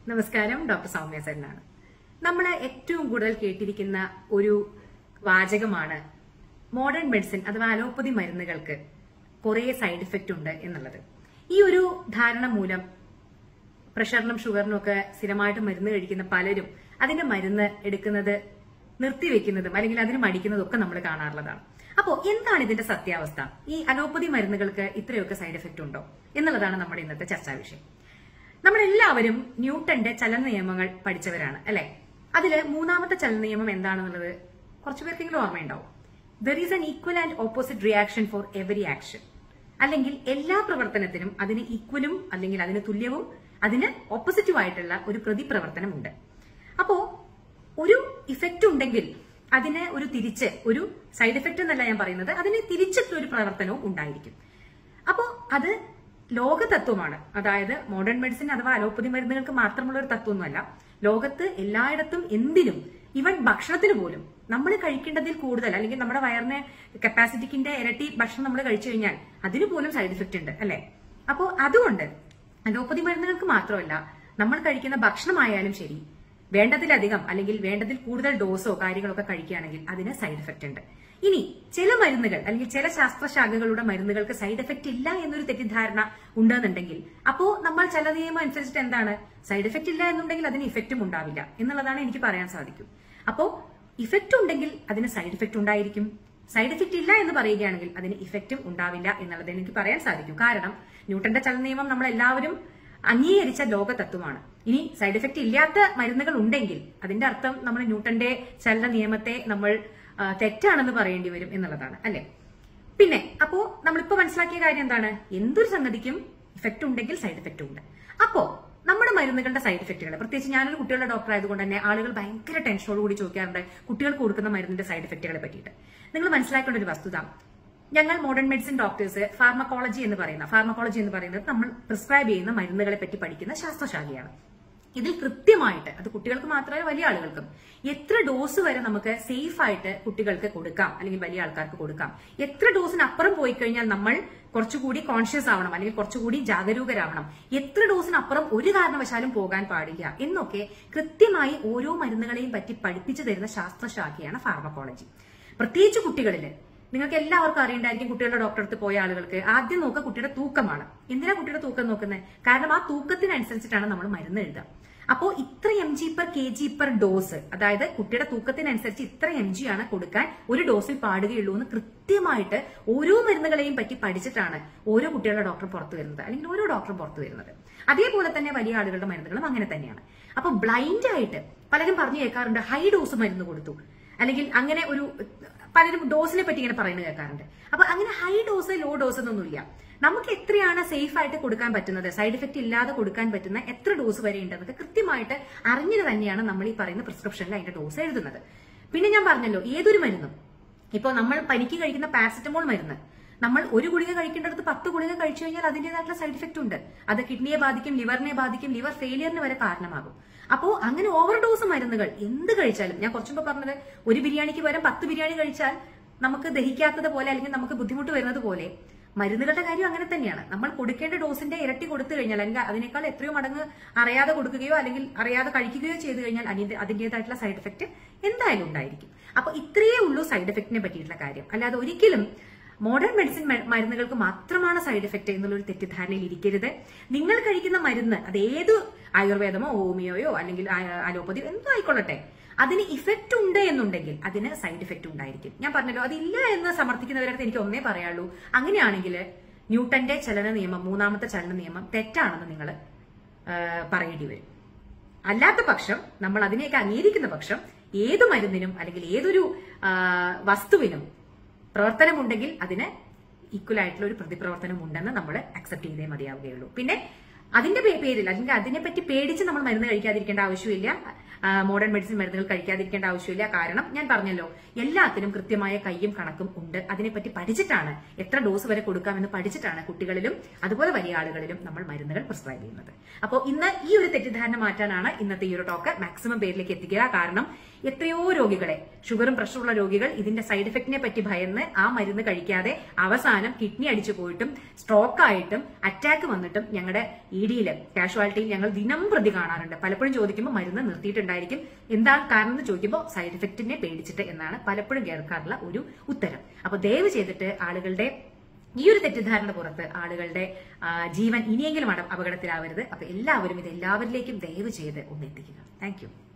നമസ്കാരം ഡോക്ടർ സൗമ്യ സരനാണ് നമ്മൾ ഏറ്റവും കൂടുതൽ കേട്ടിരിക്കുന്ന ഒരു വാചകമാണ് മോഡേൺ മെഡിസിൻ അഥവാ അലോപ്പതി മരുന്നുകൾക്ക് കുറെ സൈഡ് ഇഫക്റ്റ് ഉണ്ട് എന്നുള്ളത് ഈ ഒരു ധാരണ മൂലം പ്രഷറിനും ഷുഗറിനും ഒക്കെ സ്ഥിരമായിട്ട് മരുന്ന് കഴിക്കുന്ന പലരും അതിന്റെ മരുന്ന് എടുക്കുന്നത് നിർത്തിവെക്കുന്നതും അല്ലെങ്കിൽ അതിന് മടിക്കുന്നതും ഒക്കെ നമ്മൾ കാണാറുള്ളതാണ് അപ്പോൾ എന്താണ് ഇതിന്റെ സത്യാവസ്ഥ ഈ അലോപ്പതി മരുന്നുകൾക്ക് ഇത്രയൊക്കെ സൈഡ് എഫക്റ്റ് ഉണ്ടോ എന്നുള്ളതാണ് നമ്മുടെ ഇന്നത്തെ ചർച്ചാ വിഷയം നമ്മളെല്ലാവരും ന്യൂട്ടന്റെ ചലന നിയമങ്ങൾ പഠിച്ചവരാണ് അല്ലെ അതില് മൂന്നാമത്തെ ചലന നിയമം എന്താണെന്നുള്ളത് കുറച്ചു പേർക്കെങ്കിലും ഓർമ്മയുണ്ടാവും there is an equal and opposite reaction for every action അല്ലെങ്കിൽ എല്ലാ പ്രവർത്തനത്തിനും അതിന് ഈക്വലും അല്ലെങ്കിൽ അതിന് തുല്യവും അതിന് ഓപ്പോസിറ്റീവായിട്ടുള്ള ഒരു പ്രതിപ്രവർത്തനമുണ്ട് അപ്പോ ഒരു ഇഫക്റ്റ് ഉണ്ടെങ്കിൽ അതിന് ഒരു തിരിച്ച് ഒരു സൈഡ് എഫക്റ്റ് എന്നല്ല ഞാൻ പറയുന്നത് അതിന് തിരിച്ചിട്ടുള്ള ഒരു പ്രവർത്തനവും ഉണ്ടായിരിക്കും അപ്പോ അത് ലോക തത്വമാണ് അതായത് മോഡേൺ മെഡിസിൻ അഥവാ അലോപ്പതി മരുന്നുകൾക്ക് മാത്രമുള്ള ഒരു തത്വമൊന്നുമല്ല ലോകത്ത് എല്ലായിടത്തും എന്തിനും ഈവൻ ഭക്ഷണത്തിന് പോലും നമ്മൾ കഴിക്കേണ്ടതിൽ കൂടുതൽ അല്ലെങ്കിൽ നമ്മുടെ വയറിന് കപ്പാസിറ്റിക്കിന്റെ ഇരട്ടി ഭക്ഷണം നമ്മൾ കഴിച്ചു കഴിഞ്ഞാൽ അതിന് പോലും സൈഡ് ഇഫക്റ്റ് ഉണ്ട് അല്ലെ അപ്പോ അതുകൊണ്ട് അലോപ്പതി മരുന്നുകൾക്ക് മാത്രമല്ല നമ്മൾ കഴിക്കുന്ന ഭക്ഷണമായാലും ശരി വേണ്ടതിലധികം അല്ലെങ്കിൽ വേണ്ടതിൽ കൂടുതൽ ഡോസോ കാര്യങ്ങളൊക്കെ കഴിക്കുകയാണെങ്കിൽ അതിന് സൈഡ് എഫക്റ്റ് ഉണ്ട് ഇനി ചില മരുന്നുകൾ അല്ലെങ്കിൽ ചില ശാസ്ത്രശാഖകളുടെ മരുന്നുകൾക്ക് സൈഡ് എഫക്റ്റ് ഇല്ല എന്നൊരു തെറ്റിദ്ധാരണ ഉണ്ടെന്നുണ്ടെങ്കിൽ അപ്പോ നമ്മൾ ചില നിയമം അനുസരിച്ചിട്ട് എന്താണ് സൈഡ് എഫക്റ്റ് ഇല്ല എന്നുണ്ടെങ്കിൽ അതിന് ഇഫക്റ്റും ഉണ്ടാവില്ല എന്നുള്ളതാണ് എനിക്ക് പറയാൻ സാധിക്കും അപ്പോ ഇഫക്റ്റ് ഉണ്ടെങ്കിൽ അതിന് സൈഡ് ഇഫക്റ്റ് ഉണ്ടായിരിക്കും സൈഡ് എഫക്റ്റ് ഇല്ല എന്ന് പറയുകയാണെങ്കിൽ അതിന് ഇഫക്റ്റും ഉണ്ടാവില്ല എന്നുള്ളത് എനിക്ക് പറയാൻ സാധിക്കും കാരണം ന്യൂട്ടന്റെ ചലന നിയമം നമ്മൾ എല്ലാവരും അംഗീകരിച്ച ലോക തത്വമാണ് ഇനി സൈഡ് എഫക്റ്റ് ഇല്ലാത്ത മരുന്നുകൾ ഉണ്ടെങ്കിൽ അതിന്റെ അർത്ഥം നമ്മൾ ന്യൂട്ടന്റെ ചലന നിയമത്തെ നമ്മൾ ആ, തെറ്റാണെന്ന് പറയേണ്ടി വരും എന്നുള്ളതാണ് അല്ലെ പിന്നെ അപ്പോ നമ്മളിപ്പോ മനസ്സിലാക്കിയ കാര്യം എന്താണ് എന്തൊരു സംഗതിക്കും ഇഫക്റ്റ് ഉണ്ടെങ്കിൽ സൈഡ് എഫക്റ്റ് ഉണ്ട് അപ്പോ നമ്മുടെ മരുന്നുകളുടെ സൈഡ് എഫക്റ്റുകൾ പ്രത്യേകിച്ച് ഞാനൊരു കുട്ടികളുടെ ഡോക്ടർ ആയതുകൊണ്ട് തന്നെ ആളുകൾ ഭയങ്കര ടെൻഷനോട് കൂടി ചോദിക്കാറുണ്ട് കുട്ടികൾക്ക് കൊടുക്കുന്ന മരുന്നിന്റെ സൈഡ് എഫക്റ്റുകളെ പറ്റിയിട്ട് നിങ്ങൾ മനസ്സിലാക്കേണ്ട ഒരു വസ്തുത ഞങ്ങൾ മോഡേൺ മെഡിസിൻ ഡോക്ടേഴ്സ് ഫാർമക്കോളജി എന്ന് പറയുന്ന ഫാർമക്കോളജി എന്ന് പറയുന്നത് നമ്മൾ പ്രിസ്ക്രൈബ് ചെയ്യുന്ന മരുന്നുകളെ പറ്റി പഠിക്കുന്ന ശാസ്ത്രശാഖയാണ് ഇതിൽ കൃത്യമായിട്ട് അത് കുട്ടികൾക്ക് മാത്രമല്ല വലിയ ആളുകൾക്കും എത്ര ഡോസ് വരെ നമുക്ക് സേഫ് ആയിട്ട് കുട്ടികൾക്ക് കൊടുക്കാം അല്ലെങ്കിൽ വലിയ ആൾക്കാർക്ക് കൊടുക്കാം എത്ര ഡോസിന് അപ്പുറം പോയി കഴിഞ്ഞാൽ നമ്മൾ കുറച്ചുകൂടി കോൺഷ്യസ് ആവണം അല്ലെങ്കിൽ കുറച്ചുകൂടി ജാഗരൂകരാവണം എത്ര ഡോസിന് അപ്പുറം ഒരു കാരണവശാലും പോകാൻ പാടില്ല എന്നൊക്കെ കൃത്യമായി ഓരോ മരുന്നുകളെയും പറ്റി പഠിപ്പിച്ചു തരുന്ന ശാസ്ത്രശാഖയാണ് ഫാർമക്കോളജി പ്രത്യേകിച്ച് കുട്ടികളില് നിങ്ങൾക്ക് എല്ലാവർക്കും അറിയണ്ടായിരിക്കും കുട്ടികളുടെ ഡോക്ടറെ അടുത്ത് പോയ ആളുകൾക്ക് ആദ്യം നോക്കുക കുട്ടിയുടെ തൂക്കമാണ് എന്തിനാ കുട്ടിയുടെ തൂക്കം നോക്കുന്നത് കാരണം ആ തൂക്കത്തിനനുസരിച്ചിട്ടാണ് നമ്മൾ മരുന്ന് എഴുതുക അപ്പോ ഇത്ര M G per K G per dose അതായത് കുട്ടിയുടെ തൂക്കത്തിനനുസരിച്ച് ഇത്ര എം ജി ആണ് കൊടുക്കാൻ ഒരു ഡോസിൽ പാടുകയുള്ളൂ എന്ന് കൃത്യമായിട്ട് ഓരോ മരുന്നുകളെയും പറ്റി പഠിച്ചിട്ടാണ് ഓരോ കുട്ടികളുടെ ഡോക്ടർ പുറത്തു വരുന്നത് അല്ലെങ്കിൽ ഓരോ ഡോക്ടർ പുറത്തു വരുന്നത് അതേപോലെ തന്നെ വലിയ ആളുകളുടെ മരുന്നുകളും അങ്ങനെ തന്നെയാണ് അപ്പൊ ബ്ലൈൻഡ് ആയിട്ട് പലരും പറഞ്ഞു കേൾക്കാറുണ്ട് ഹൈ ഡോസ് മരുന്ന് കൊടുത്തു അല്ലെങ്കിൽ അങ്ങനെ ഒരു പലരും ഡോസിനെ പറ്റി ഇങ്ങനെ പറയുന്നത് കേൾക്കാറുണ്ട് അപ്പൊ അങ്ങനെ ഹൈ ഡോസ് ലോ ഡോസ് എന്നൊന്നുമില്ല നമുക്ക് എത്രയാണ് സേഫ് ആയിട്ട് കൊടുക്കാൻ പറ്റുന്നത് സൈഡ് എഫക്റ്റ് ഇല്ലാതെ കൊടുക്കാൻ പറ്റുന്ന എത്ര ഡോസ് വരെ ഉണ്ടെന്നൊക്കെ കൃത്യമായിട്ട് അറിഞ്ഞത് തന്നെയാണ് നമ്മൾ ഈ പറയുന്ന പ്രിസ്ക്രിപ്ഷനിൽ അതിന്റെ ഡോസ് എഴുതുന്നത് പിന്നെ ഞാൻ പറഞ്ഞല്ലോ ഏതൊരു മരുന്നും ഇപ്പോൾ നമ്മൾ പനിക്ക് കഴിക്കുന്ന പാരസെറ്റമോൾ മരുന്ന് നമ്മൾ ഒരു ഗുളിക കഴിക്കേണ്ടടുത്ത് പത്ത് ഗുളിക കഴിച്ചു കഴിഞ്ഞാൽ അതിന്റേതായിട്ടുള്ള സൈഡ് ഇഫക്റ്റ് ഉണ്ട് അത് കിഡ്നിയെ ബാധിക്കും ലിവറിനെ ബാധിക്കും ലിവർ ഫെയിലിയറിന് വരെ കാരണമാകും അപ്പോൾ അങ്ങനെ ഓവർ ഡോസ് മരുന്നുകൾ എന്ത് കഴിച്ചാലും ഞാൻ കുറച്ചു മുമ്പ് പറഞ്ഞത് ഒരു ബിരിയാണിക്ക് പകരം പത്ത് ബിരിയാണി കഴിച്ചാൽ നമുക്ക് ദഹിക്കാത്തത് പോലെ അല്ലെങ്കിൽ നമുക്ക് ബുദ്ധിമുട്ട് വരുന്നത് പോലെ മരുന്നുകളുടെ കാര്യം അങ്ങനെ തന്നെയാണ് നമ്മൾ കൊടുക്കേണ്ട ഡോസിന്റെ ഇരട്ടി കൊടുത്തു കഴിഞ്ഞാൽ അല്ലെങ്കിൽ അതിനേക്കാൾ എത്രയോ മടങ്ങ് അറിയാതെ കൊടുക്കുകയോ അല്ലെങ്കിൽ അറിയാതെ കഴിക്കുകയോ ചെയ്തു കഴിഞ്ഞാൽ അതിന്റെ അതിന്റേതായിട്ടുള്ള സൈഡ് എഫക്റ്റ് എന്തായാലും ഉണ്ടായിരിക്കും അപ്പൊ ഇത്രയേ ഉള്ളൂ സൈഡ് എഫക്റ്റിനെ പറ്റിയിട്ടുള്ള കാര്യം അല്ലാതെ ഒരിക്കലും മോഡേൺ മെഡിസിൻ മ- മരുന്നുകൾക്ക് മാത്രമാണ് സൈഡ് എഫക്റ്റ് എന്നുള്ളൊരു തെറ്റിദ്ധാരണയിൽ ഇരിക്കരുത് നിങ്ങൾ കഴിക്കുന്ന മരുന്ന് അത് ഏത് ആയുർവേദമോ ഹോമിയോയോ അല്ലെങ്കിൽ ആ- അലോപ്പതി എന്തോ ആയിക്കൊള്ളട്ടെ അതിന് ഇഫക്റ്റ് ഉണ്ട് എന്നുണ്ടെങ്കിൽ അതിന് സൈഡ് ഇഫക്റ്റ് ഉണ്ടായിരിക്കും ഞാൻ പറഞ്ഞല്ലോ അതില്ല എന്ന് സമർത്ഥിക്കുന്നവരടുത്ത് എനിക്ക് ഒന്നേ പറയാനുള്ളൂ അങ്ങനെയാണെങ്കിൽ ന്യൂട്ടന്റെ ചലന നിയമം മൂന്നാമത്തെ ചലന നിയമം തെറ്റാണെന്ന് നിങ്ങൾ പറയേണ്ടി വരും അല്ലാത്ത പക്ഷം നമ്മൾ അതിനെയൊക്കെ അംഗീകരിക്കുന്ന പക്ഷം ഏത് മരുന്നിനും അല്ലെങ്കിൽ ഏതൊരു ആ, വസ്തുവിനും പ്രവർത്തനമുണ്ടെങ്കിൽ അതിന് ഈക്വൽ ആയിട്ടുള്ള ഒരു പ്രതിപ്രവർത്തനം ഉണ്ടെന്ന് നമ്മൾ അക്സെപ്റ്റ് ചെയ്തേ മതിയാവുകയുള്ളൂ പിന്നെ അതിന്റെ പേ- പേരിൽ അല്ലെങ്കിൽ അതിനെപ്പറ്റി പേടിച്ച് നമ്മൾ മരുന്ന് കഴിക്കാതിരിക്കേണ്ട ആവശ്യമില്ല മോഡേൺ മെഡിസിൻ മരുന്നുകൾ കഴിക്കാതിരിക്കേണ്ട ആവശ്യമില്ല കാരണം ഞാൻ പറഞ്ഞല്ലോ എല്ലാത്തിനും കൃത്യമായ കയ്യും കണക്കും ഉണ്ട് അതിനെപ്പറ്റി പഠിച്ചിട്ടാണ് എത്ര ഡോസ് വരെ കൊടുക്കാമെന്ന് പഠിച്ചിട്ടാണ് കുട്ടികളിലും അതുപോലെ വലിയ ആളുകളിലും നമ്മൾ മരുന്നുകൾ പ്രിസ്ക്രൈബ് ചെയ്യുന്നത് അപ്പോൾ ഇന്ന് ഈ ഒരു തെറ്റിദ്ധാരണ മാറ്റാനാണ് ഇന്നത്തെ ഈ ഒരു ടോക്ക് മാക്സിമം പേരിലേക്ക് എത്തിക്കുക കാരണം എത്രയോ രോഗികളെ ഷുഗറും പ്രഷറുള്ള രോഗികൾ ഇതിന്റെ സൈഡ് എഫക്റ്റിനെ പറ്റി ഭയന്ന് ആ മരുന്ന് കഴിക്കാതെ അവസാനം കിഡ്നി അടിച്ചു പോയിട്ടും സ്ട്രോക്ക് ആയിട്ടും അറ്റാക്ക് വന്നിട്ടും ഞങ്ങളുടെ ഇ ഡിയിൽ കാഷ്വാലിറ്റിയിൽ ഞങ്ങൾ ദിനം പ്രതി കാണാറുണ്ട് പലപ്പോഴും ചോദിക്കുമ്പോൾ മരുന്ന് നിർത്തിയിട്ടുണ്ടായിരിക്കും എന്താണ് കാരണം എന്ന് ചോദിക്കുമ്പോൾ സൈഡ് എഫക്റ്റിനെ പേടിച്ചിട്ട് എന്നാണ് പലപ്പോഴും കേൾക്കാറുള്ള ഒരു ഉത്തരം അപ്പൊ ദയവ് ചെയ്തിട്ട് ആളുകളുടെ ഈ ഒരു തെറ്റിദ്ധാരണ പുറത്ത് ആളുകളുടെ ആ, ജീവൻ ഇനിയെങ്കിലും അട- അപകടത്തിലാവരുത് അപ്പൊ എല്ലാവരും ഇത് എല്ലാവരിലേക്കും ദയവ് ചെയ്ത് ഒന്ന് എത്തിക്കുക താങ്ക് യു